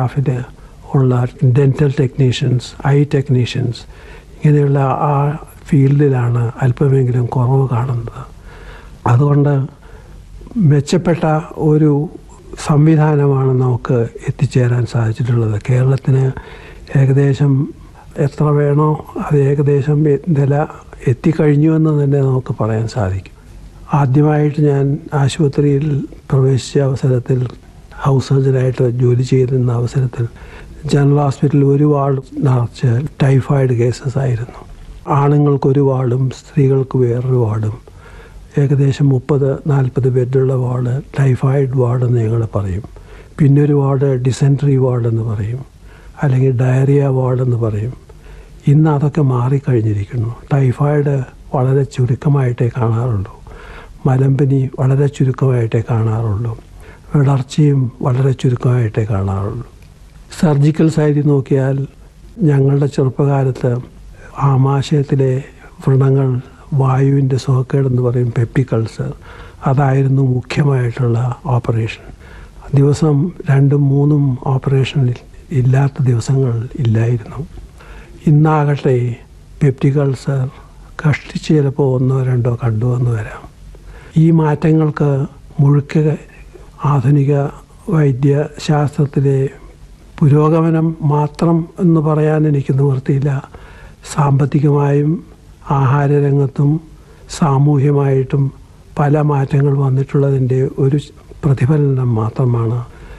സ്റ്റാഫിന് ഉള്ള dental technicians I technicians ഇങ്ങനെയുള്ള ആ ഫീൽഡിലാണ് അല്പമെങ്കിലും കുറവ് കാണുന്നത് അതുകൊണ്ട് മെച്ചപ്പെട്ട ഒരു സംവിധാനമാണ് നമുക്ക് എത്തിച്ചേരാൻ സാധിച്ചിട്ടുള്ളത് കേരളത്തിന് ഏകദേശം എത്ര വേണോ അത് ഏകദേശം നില എത്തിക്കഴിഞ്ഞു എന്ന് തന്നെ നമുക്ക് പറയാൻ സാധിക്കും ആദ്യമായിട്ട് ഞാൻ ആശുപത്രിയിൽ പ്രവേശിച്ച അവസരത്തിൽ ഹൗസ് സർജനായിട്ട് ജോലി ചെയ്തിരുന്ന അവസരത്തിൽ ജനറൽ ഹോസ്പിറ്റലിൽ ഒരു വാർഡ് നിറച്ച് ടൈഫോയിഡ് കേസസ് ആയിരുന്നു ആണുങ്ങൾക്ക് ഒരു വാർഡും സ്ത്രീകൾക്ക് വേറൊരു വാർഡും ഏകദേശം മുപ്പത് നാൽപ്പത് ബെഡുള്ള വാർഡ് ടൈഫോയിഡ് വാർഡ് എന്ന് ഞങ്ങൾ പറയും പിന്നെ ഒരു വാർഡ് ഡിസെൻട്രി വാർഡ് എന്ന് പറയും അല്ലെങ്കിൽ ഡയറിയ വാർഡ് എന്ന് പറയും ഇന്ന് അതൊക്കെ മാറിക്കഴിഞ്ഞിരിക്കുന്നു ടൈഫോയിഡ് വളരെ ചുരുക്കമായിട്ടേ കാണാറുള്ളൂ മലമ്പനി വളരെ ചുരുക്കമായിട്ടേ കാണാറുള്ളൂ വിളർച്ചയും വളരെ ചുരുക്കമായിട്ടേ കാണാറുള്ളൂ സർജിക്കൽ സൈഡിൽ നോക്കിയാൽ ഞങ്ങളുടെ ചെറുപ്പകാലത്ത് ആമാശയത്തിലെ വ്രണങ്ങൾ വായുവിൻ്റെ സുഖക്കേടെന്ന് പറയും പെപ്പിക്കൾസർ അതായിരുന്നു മുഖ്യമായിട്ടുള്ള ഓപ്പറേഷൻ ദിവസം രണ്ടും മൂന്നും ഓപ്പറേഷൻ ഇല്ലാത്ത ദിവസങ്ങൾ ഇല്ലായിരുന്നു ഇന്നാകട്ടെ പെപ്റ്റിക്കൾസർ കഷ്ടിച്ച് ചിലപ്പോൾ ഒന്നോ രണ്ടോ കണ്ടുവന്ന് വരാം ഈ മാറ്റങ്ങൾക്ക് മുഴുക്ക ആധുനിക വൈദ്യശാസ്ത്രത്തിലെ പുരോഗമനം മാത്രം എന്ന് പറയാൻ എനിക്ക് നിവൃത്തിയില്ല സാമ്പത്തികമായും ആഹാരരംഗത്തും സാമൂഹ്യമായിട്ടും പല മാറ്റങ്ങൾ വന്നിട്ടുള്ളതിൻ്റെ ഒരു പ്രതിഫലനം മാത്രമാണ്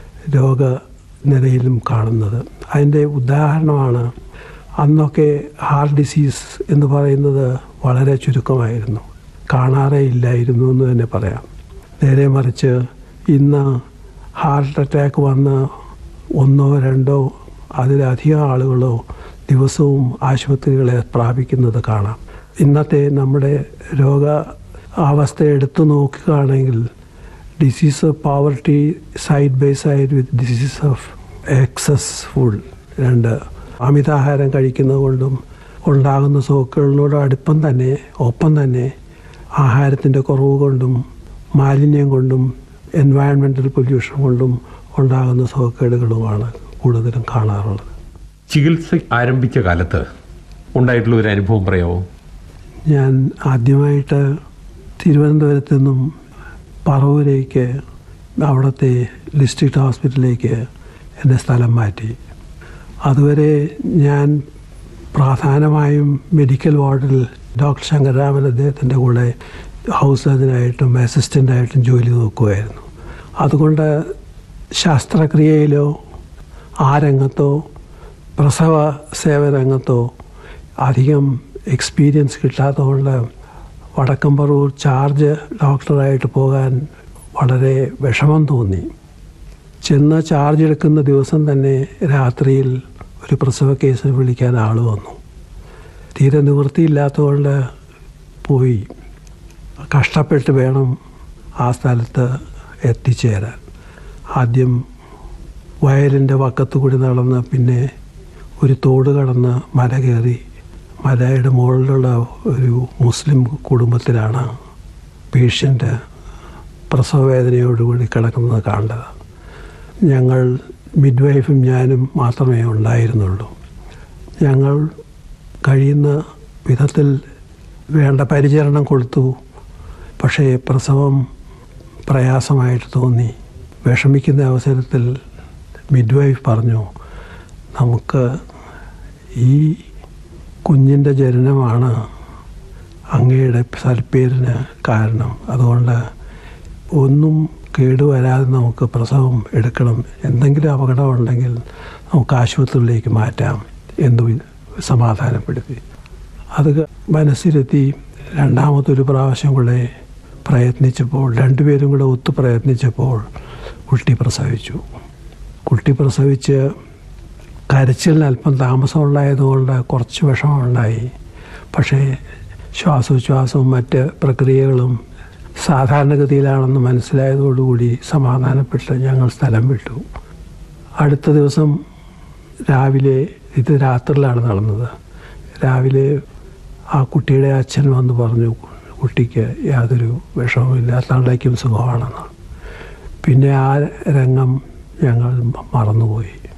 രോഗനിരയിലും കാണുന്നത് അതിൻ്റെ ഉദാഹരണമാണ് അന്നൊക്കെ ഹാർട്ട് ഡിസീസ് എന്ന് പറയുന്നത് വളരെ ചുരുക്കമായിരുന്നു കാണാറേ ഇല്ലായിരുന്നു എന്ന് തന്നെ പറയാം നേരെ മറിച്ച് ഇന്ന് ഹാർട്ട് അറ്റാക്ക് വന്ന് ഒന്നോ രണ്ടോ അതിലധികം ആളുകളോ ദിവസവും ആശുപത്രികളെ പ്രാപിക്കുന്നത് കാണാം ഇന്നത്തെ നമ്മുടെ രോഗ അവസ്ഥ എടുത്തു നോക്കുകയാണെങ്കിൽ disease of poverty side by side with disease of excess food രണ്ട് അമിതാഹാരം കഴിക്കുന്നത് കൊണ്ടും ഉണ്ടാകുന്ന സോക്കുകളിനോട് അടുപ്പം തന്നെ ഒപ്പം തന്നെ ആഹാരത്തിൻ്റെ കുറവ് കൊണ്ടും മാലിന്യം കൊണ്ടും എൻവയൺമെൻറ്റൽ പൊല്യൂഷൻ കൊണ്ടും ഉണ്ടാകുന്ന സുഖക്കേടുകളുമാണ് കൂടുതലും കാണാറുള്ളത് ചികിത്സ ആരംഭിച്ച കാലത്ത് ഉണ്ടായിട്ടുള്ള ഒരു അനുഭവം പറയാമോ ഞാൻ ആദ്യമായിട്ട് തിരുവനന്തപുരത്ത് നിന്നും പറവൂരേക്ക് അവിടുത്തെ ഡിസ്ട്രിക്ട് ഹോസ്പിറ്റലിലേക്ക് എന്നെ സ്ഥലം മാറ്റി അതുവരെ ഞാൻ പ്രധാനമായും മെഡിക്കൽ വാർഡിൽ ഡോക്ടർ ശങ്കരരാമൻ അദ്ദേഹത്തിൻ്റെ കൂടെ ഹൗസ് സർജനായിട്ടും അസിസ്റ്റൻ്റായിട്ടും ജോലി നോക്കുമായിരുന്നു അതുകൊണ്ട് ശസ്ത്രക്രിയയിലോ ആ രംഗത്തോ പ്രസവ സേവനരംഗത്തോ അധികം എക്സ്പീരിയൻസ് കിട്ടാത്തതുകൊണ്ട് വടക്കമ്പറൂർ ചാർജ് ഡോക്ടറായിട്ട് പോകാൻ വളരെ വിഷമം തോന്നി ചെന്ന് ചാർജ് എടുക്കുന്ന ദിവസം തന്നെ രാത്രിയിൽ ഒരു പ്രസവ കേസ് വിളിക്കാൻ ആൾ വന്നു തീരെ നിവൃത്തിയില്ലാത്തതുകൊണ്ട് പോയി കഷ്ടപ്പെട്ട് വേണം ആ സ്ഥലത്ത് എത്തിച്ചേരാൻ ആദ്യം വയലിൻ്റെ വക്കത്ത് കൂടി നടന്ന് പിന്നെ ഒരു തോട് കടന്ന് മല കയറി മലയുടെ മുകളിലുള്ള ഒരു മുസ്ലിം കുടുംബത്തിലാണ് പേഷ്യൻ്റ് പ്രസവവേദനയോടുകൂടി കിടക്കുന്നത് കണ്ടത് ഞങ്ങൾ മിഡ് വൈഫും ഞാനും മാത്രമേ ഉണ്ടായിരുന്നുള്ളൂ ഞങ്ങൾ കഴിയുന്ന വിധത്തിൽ വേണ്ട പരിചരണം കൊടുത്തു പക്ഷേ പ്രസവം പ്രയാസമായിട്ട് തോന്നി വിഷമിക്കുന്ന അവസരത്തിൽ മിഡ് വൈഫ് പറഞ്ഞു നമുക്ക് ഈ കുഞ്ഞിൻ്റെ ജനനമാണ് അങ്ങയുടെ സൽപ്പേരിന് കാരണം അതുകൊണ്ട് ഒന്നും കേടുവരാതെ നമുക്ക് പ്രസവം എടുക്കണം എന്തെങ്കിലും അപകടം ഉണ്ടെങ്കിൽ നമുക്ക് ആശുപത്രിയിലേക്ക് മാറ്റാം എന്ന് സമാധാനപ്പെടുത്തി അത് മനസ്സിലെത്തി രണ്ടാമതൊരു പ്രാവശ്യം കൂടെ പ്രയത്നിച്ചപ്പോൾ രണ്ടുപേരും കൂടെ ഒത്തു പ്രയത്നിച്ചപ്പോൾ കുട്ടി പ്രസവിച്ചു കുട്ടി പ്രസവിച്ച് കരച്ചിലിന് അല്പം താമസമുണ്ടായതുകൊണ്ട് കുറച്ച് വിഷമമുണ്ടായി പക്ഷേ ശ്വാസോച്ഛ്വാസവും മറ്റ് പ്രക്രിയകളും സാധാരണഗതിയിലാണെന്ന് മനസ്സിലായതോടുകൂടി സമാധാനപ്പെട്ട് ഞങ്ങൾ സ്ഥലം വിട്ടു അടുത്ത ദിവസം രാവിലെ ഇത് രാത്രിയിലാണ് നടന്നത് രാവിലെ ആ കുട്ടിയുടെ അച്ഛൻ വന്ന് പറഞ്ഞു കുട്ടിക്ക് യാതൊരു വിഷമമില്ല തള്ളയ്ക്കും സുഖമാണെന്ന് പിന്നെ ആ രംഗം ഞങ്ങൾ മറന്നുപോയി